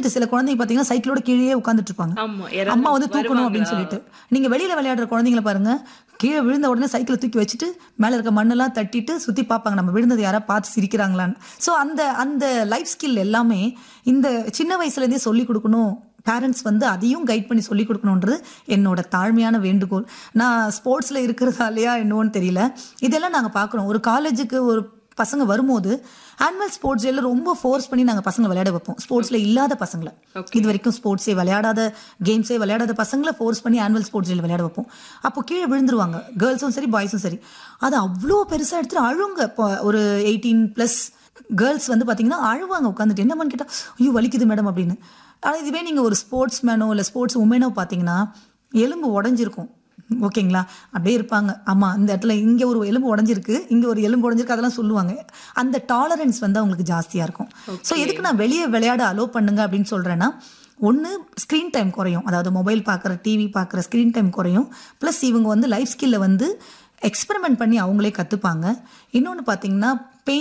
விழுந்துட்டு சில குழந்தைங்க பார்த்தீங்கன்னா சைக்கிளோட கீழே உட்காந்துட்டு இருப்பாங்க ஆமா இறந்து அம்மா வந்து தூக்கணும் அப்படின்னு வருவாங்களா? சொல்லிட்டு நீங்க வெளியில விளையாடுற குழந்தைங்கள பாருங்க கீழே விழுந்த உடனே சைக்கிளை தூக்கி வச்சுட்டு மேல இருக்க மண்ணெல்லாம் தட்டிட்டு சுத்தி பார்ப்பாங்க நம்ம விழுந்தது யாரா பார்த்து சிரிக்கிறாங்களான்னு ஸோ அந்த அந்த லைஃப் ஸ்கில் எல்லாமே இந்த சின்ன வயசுல இருந்தே சொல்லி கொடுக்கணும் பேரண்ட்ஸ் வந்து அதையும் கைட் பண்ணி சொல்லி கொடுக்கணுன்றது என்னோட தாழ்மையான வேண்டுகோள் நான் ஸ்போர்ட்ஸ்ல இருக்கிறதாலையா என்னவோன்னு தெரியல இதெல்லாம் நாங்க பார்க்குறோம் ஒரு காலேஜுக்கு ஒரு பசங்க வரும்போது ஆனுவல் ஸ்போர்ட்ஸ் எல்லாம் ரொம்ப ஃபோர்ஸ் பண்ணி நாங்கள் பசங்களை விளையாட வைப்போம் ஸ்போர்ட்ஸ்ல இல்லாத பசங்களை இது வரைக்கும் ஸ்போர்ட்ஸே விளையாடாத கேம்ஸே விளையாடாத பசங்களை ஃபோர்ஸ் பண்ணி ஆனுவல் ஸ்போர்ட்ஸ் டேல விளையாட வைப்போம் அப்போ கீழே விழுந்துருவாங்க கேர்ள்ஸும் சரி பாய்ஸும் சரி அது அவ்வளோ பெருசாக எடுத்துட்டு அழுங்க இப்போ ஒரு எயிட்டீன் ப்ளஸ் கேர்ள்ஸ் வந்து பார்த்தீங்கன்னா அழுவாங்க உட்காந்துட்டு என்னமான்னு கேட்டால் ஐயோ வலிக்குது மேடம் அப்படின்னு ஆனால் இதுவே நீங்கள் ஒரு ஸ்போர்ட்ஸ் மேனோ இல்லை ஸ்போர்ட்ஸ் உமனோ பார்த்தீங்கன்னா எலும்பு உடஞ்சிருக்கும் ஓகேங்களா அப்படியே இருப்பாங்க ஆமா இந்த இடத்துல இங்க ஒரு எலும்பு உடஞ்சிருக்கு இங்க ஒரு எலும்பு உடஞ்சிருக்கு அதெல்லாம் சொல்லுவாங்க அந்த டாலரன்ஸ் வந்து அவங்களுக்கு ஜாஸ்தியா இருக்கும் ஸோ எதுக்கு நான் வெளியே விளையாட அலோ பண்ணுங்க அப்படின்னு சொல்றேன்னா ஒன்று ஸ்க்ரீன் டைம் குறையும் அதாவது மொபைல் பார்க்குற டிவி பார்க்குற ஸ்க்ரீன் டைம் குறையும் ப்ளஸ் இவங்க வந்து லைஃப் ஸ்கில்ல வந்து எக்ஸ்பெரிமெண்ட் பண்ணி அவங்களே கற்றுப்பாங்க இன்னொன்று பார்த்தீங்கன்னா